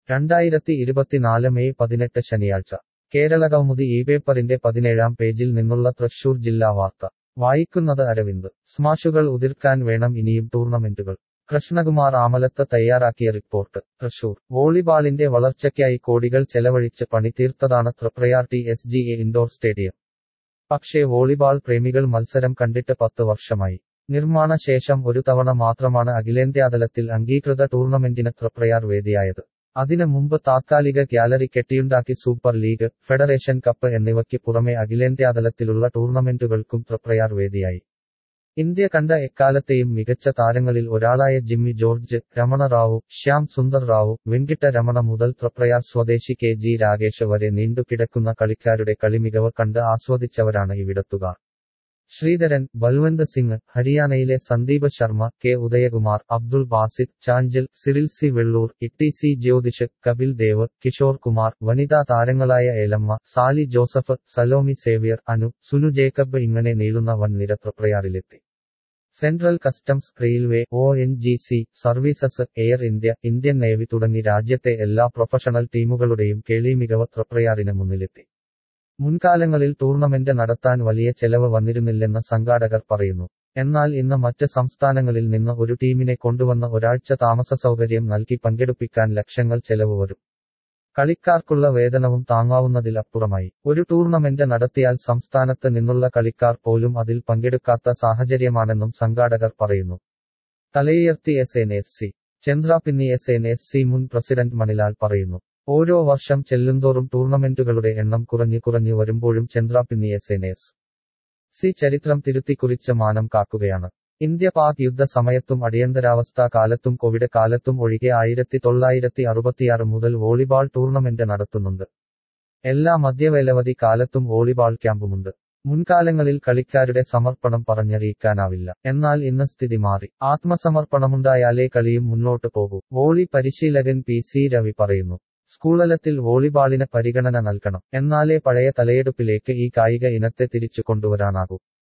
രണ്ടായിരത്തി ഇരുപത്തിനാല് മെയ് പതിനെട്ട് ശനിയാഴ്ച കേരള കൗമുദി ഈ പേപ്പറിന്റെ പതിനേഴാം പേജിൽ നിന്നുള്ള തൃശൂർ ജില്ലാ വാർത്ത വായിക്കുന്നത് അരവിന്ദ് സ്മാഷുകൾ ഉതിർക്കാൻ വേണം ഇനിയും ടൂർണമെന്റുകൾ കൃഷ്ണകുമാർ ആമലത്ത് തയ്യാറാക്കിയ റിപ്പോർട്ട് തൃശൂർ വോളിബാളിന്റെ വളർച്ചയ്ക്കായി കോടികൾ ചെലവഴിച്ച് പണി തീർത്തതാണ് Triprayar T S G A indoor stadium പക്ഷേ വോളിബാൾ പ്രേമികൾ മത്സരം കണ്ടിട്ട് പത്ത് വർഷമായി നിർമ്മാണ ശേഷം ഒരു തവണ മാത്രമാണ് അഖിലേന്ത്യാതലത്തിൽ അംഗീകൃത ടൂർണമെന്റിന് തൃപ്രയാർ വേദിയായത് അതിനു മുമ്പ് താത്കാലിക ഗ്യാലറി കെട്ടിയുണ്ടാക്കി സൂപ്പർ ലീഗ് ഫെഡറേഷൻ കപ്പ് എന്നിവയ്ക്ക് പുറമെ അഖിലേന്ത്യാതലത്തിലുള്ള ടൂർണമെന്റുകൾക്കും തൃപ്രയാർ വേദിയായി ഇന്ത്യ കണ്ട എക്കാലത്തെയും മികച്ച താരങ്ങളിൽ ഒരാളായ ജിമ്മി ജോർജ് രമണ റാവു ശ്യാം സുന്ദർ റാവു വെങ്കിട്ട രമണ മുതൽ തൃപ്രയാർ സ്വദേശി കെ ജി രാഗേഷ് വരെ നീണ്ടുകിടക്കുന്ന കളിക്കാരുടെ കളിമികവ് കണ്ട് ആസ്വദിച്ചവരാണ് ഇവിടത്തുകാർ ശ്രീധരൻ ബൽവന്ത് സിംഗ് ഹരിയാനയിലെ Sandeep Sharma K Udayakumar Abdul Basith Chanchal Cyril C Vellur Itty C Jyothish Kapil Dev Kishore Kumar വനിതാ താരങ്ങളായ ഏലമ്മ സാലി ജോസഫ് സലോമി സേവ്യർ അനു സുനു ജേക്കബ് ഇങ്ങനെ നീളുന്ന വൻ നിര തൃപ്രയാറിലെത്തി Central Customs Railway O N G C Services Air India Indian Navy തുടങ്ങി രാജ്യത്തെ എല്ലാ പ്രൊഫഷണൽ ടീമുകളുടെയും കേളി മികവ് തൃപ്രയാറിന് മുന്നിലെത്തി മുൻകാലങ്ങളിൽ ടൂർണമെന്റ് നടത്താൻ വലിയ ചെലവ് വന്നിരുന്നില്ലെന്ന് സംഘാടകർ പറയുന്നു എന്നാൽ ഇന്ന് മറ്റ് സംസ്ഥാനങ്ങളിൽ നിന്ന് ഒരു ടീമിനെ കൊണ്ടുവന്ന ഒരാഴ്ച താമസ സൗകര്യം നൽകി പങ്കെടുപ്പിക്കാൻ ലക്ഷങ്ങൾ ചെലവ് വരും കളിക്കാർക്കുള്ള വേതനവും താങ്ങാവുന്നതിലപ്പുറമായി ഒരു ടൂർണമെന്റ് നടത്തിയാൽ സംസ്ഥാനത്ത് നിന്നുള്ള കളിക്കാർ പോലും അതിൽ പങ്കെടുക്കാത്ത സാഹചര്യമാണെന്നും സംഘാടകർ പറയുന്നു തലയുയർത്തി S N S C Chandrapinni S N S C മുൻ പ്രസിഡന്റ് മണിലാൽ പറയുന്നു ഓരോ വർഷം ചെല്ലുന്തോറും ടൂർണമെന്റുകളുടെ എണ്ണം കുറഞ്ഞു കുറഞ്ഞു വരുമ്പോഴും Chandrapinni S N S C ചരിത്രം തിരുത്തിക്കുറിച്ച് മാനം കാക്കുകയാണ് ഇന്ത്യ പാക് യുദ്ധ സമയത്തും അടിയന്തരാവസ്ഥാ കാലത്തും കോവിഡ് കാലത്തും ഒഴികെ ആയിരത്തി തൊള്ളായിരത്തി അറുപത്തിയാറ് മുതൽ വോളിബാൾ ടൂർണമെന്റ് നടത്തുന്നുണ്ട് എല്ലാ മധ്യവേലവധി കാലത്തും വോളിബാൾ ക്യാമ്പുമുണ്ട് മുൻകാലങ്ങളിൽ കളിക്കാരുടെ സമർപ്പണം പറഞ്ഞറിയിക്കാനാവില്ല എന്നാൽ ഇന്ന് സ്ഥിതി മാറി ആത്മസമർപ്പണമുണ്ടായാലേ കളിയും മുന്നോട്ട് പോകൂ വോളി പരിശീലകൻ പി സി രവി പറയുന്നു സ്കൂളലത്തിൽ വോളിബാളിന് പരിഗണന നൽകണം എന്നാലേ പഴയ തലയെടുപ്പിലേക്ക് ഈ കായിക ഇനത്തെ തിരിച്ചു കൊണ്ടുവരാനാകൂ